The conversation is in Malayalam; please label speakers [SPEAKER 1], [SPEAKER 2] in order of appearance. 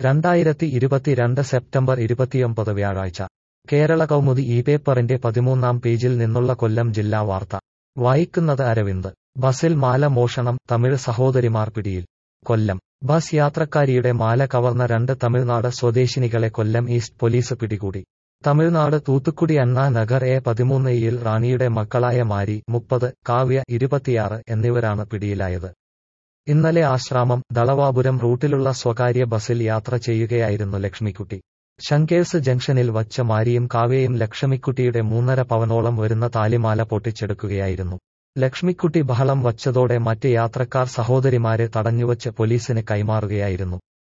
[SPEAKER 1] രണ്ടായിരത്തി ഇരുപത്തിരണ്ട് സെപ്റ്റംബർ ഇരുപത്തിയൊമ്പത് വ്യാഴാഴ്ച കേരള കൗമുദി ഈ പേപ്പറിന്റെ പതിമൂന്നാം പേജിൽ നിന്നുള്ള കൊല്ലം ജില്ലാ വാർത്ത വായിക്കുന്നത് അരവിന്ദ് ബസിൽ മാല മോഷണം തമിഴ് സഹോദരിമാർ പിടിയിൽ കൊല്ലം ബസ് യാത്രക്കാരിയുടെ മാല കവർന്ന രണ്ട് തമിഴ്നാട് സ്വദേശിനികളെ കൊല്ലം ഈസ്റ്റ് പോലീസ് പിടികൂടി തമിഴ്നാട് തൂത്തുക്കുടി അണ്ണാ നഗർ എ പതിമൂന്ന് ഇയിൽ റാണിയുടെ മക്കളായ മാരി മുപ്പത് കാവ്യ ഇരുപത്തിയാറ് എന്നിവരാണ് പിടിയിലായത് ഇന്നലെ ആശ്രാമം ദളവാപുരം റൂട്ടിലുള്ള സ്വകാര്യ ബസിൽ യാത്ര ചെയ്യുകയായിരുന്നു ലക്ഷ്മിക്കുട്ടി ശങ്കേഴ്സ് ജംഗ്ഷനിൽ വച്ച മാരിയും കാവ്യയും ലക്ഷ്മിക്കുട്ടിയുടെ മൂന്നര പവനോളം വരുന്ന താലിമാല പൊട്ടിച്ചെടുക്കുകയായിരുന്നു ലക്ഷ്മിക്കുട്ടി ബഹളം വച്ചതോടെ മറ്റ് യാത്രക്കാർ സഹോദരിമാരെ തടഞ്ഞുവച്ച് പോലീസിന് കൈമാറുകയായിരുന്നു